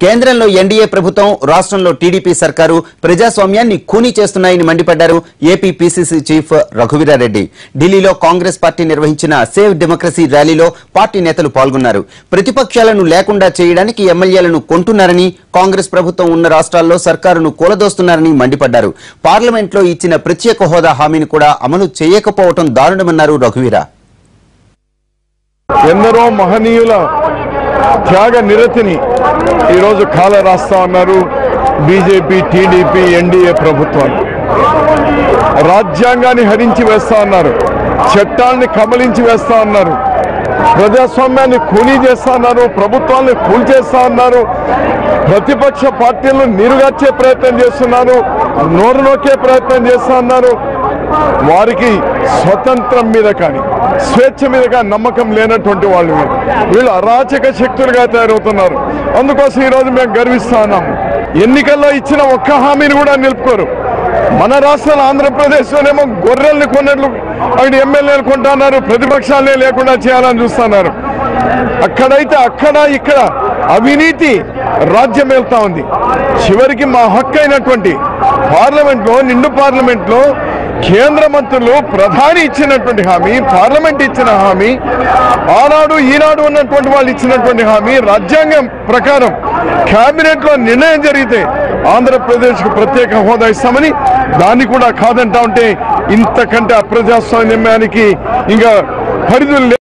కేంద్రంలో ఎన్డీఏ ప్రభుత్వం రాష్ట్రంలో టీడీపీ సర్కారు ప్రజాస్వామ్యాన్ని ఖూనీ చేస్తున్నాయని మండిపడ్డారు ఏపీ పీసీసీ చీఫ్ రఘువీరారెడ్డి ఢిల్లీలో కాంగ్రెస్ పార్టీ నిర్వహించిన సేవ్ డెమోక్రసీ ర్యాలీలో పార్టీ నేతలు పాల్గొన్నారు ప్రతిపక్షాలను లేకుండా చేయడానికి ఎమ్మెల్యేలను కొంటున్నారని కాంగ్రెస్ ప్రభుత్వం ఉన్న రాష్ట్రాల్లో సర్కారును కూలదోస్తున్నారని మండిపడ్డారు పార్లమెంట్లో ఇచ్చిన ప్రత్యేక హోదా హామీని కూడా అమలు చేయకపోవడం దారుణమన్నారు రఘువీరా ఎందరో మహనీయుల త్యాగ నిరతిని ఈరోజు కాల రాస్తా ఉన్నారు బీజేపీ టీడీపీ ఎన్డీఏ ప్రభుత్వాలు రాజ్యాంగాన్ని హరించి వేస్తా ఉన్నారు చట్టాన్ని కబలించి వేస్తా ఉన్నారు ప్రజాస్వామ్యాన్ని కూలీ చేస్తా ఉన్నారు ప్రభుత్వాన్ని కూల్చేస్తా ఉన్నారు ప్రతిపక్ష పార్టీలను నీరుగార్చే ప్రయత్నం చేస్తున్నారు నోరు నొక్కే ప్రయత్నం చేస్తా ఉన్నారు వారికి స్వతంత్రం మీద కానీ స్వేచ్ఛ మీద కానీ నమ్మకం లేనటువంటి వాళ్ళు వీళ్ళు. వీళ్ళు అరాచక శక్తులుగా తయారవుతున్నారు అందుకోసం ఈరోజు మేము గర్విస్తా ఉన్నాము ఎన్నికల్లో ఇచ్చిన ఒక్క హామీని కూడా నిలుపుకోరు మన రాష్ట్రంలో ఆంధ్రప్రదేశ్లోనేమో గొర్రెల్ని కొన్నట్లు అక్కడ ఎమ్మెల్యేలు కొంటున్నారు ప్రతిపక్షాలనే లేకుండా చేయాలని చూస్తున్నారు అక్కడైతే అక్కడ ఇక్కడ అవినీతి రాజ్యం వెళ్తా ఉంది చివరికి మా హక్కు అయినటువంటి పార్లమెంట్లో నిండు పార్లమెంట్లో కేంద్ర మంత్రులు ప్రధాని ఇచ్చినటువంటి హామీ పార్లమెంట్ ఇచ్చిన హామీ ఆనాడు ఈనాడు ఉన్నటువంటి వాళ్ళు ఇచ్చినటువంటి హామీ రాజ్యాంగం ప్రకారం కేబినెట్ లో నిర్ణయం జరిగితే ఆంధ్రప్రదేశ్ కు ప్రత్యేక హోదా ఇస్తామని దాన్ని కూడా కాదంటా ఉంటే ఇంతకంటే అప్రజాస్వామ్యానికి ఇంకా పరిధులు లేవు.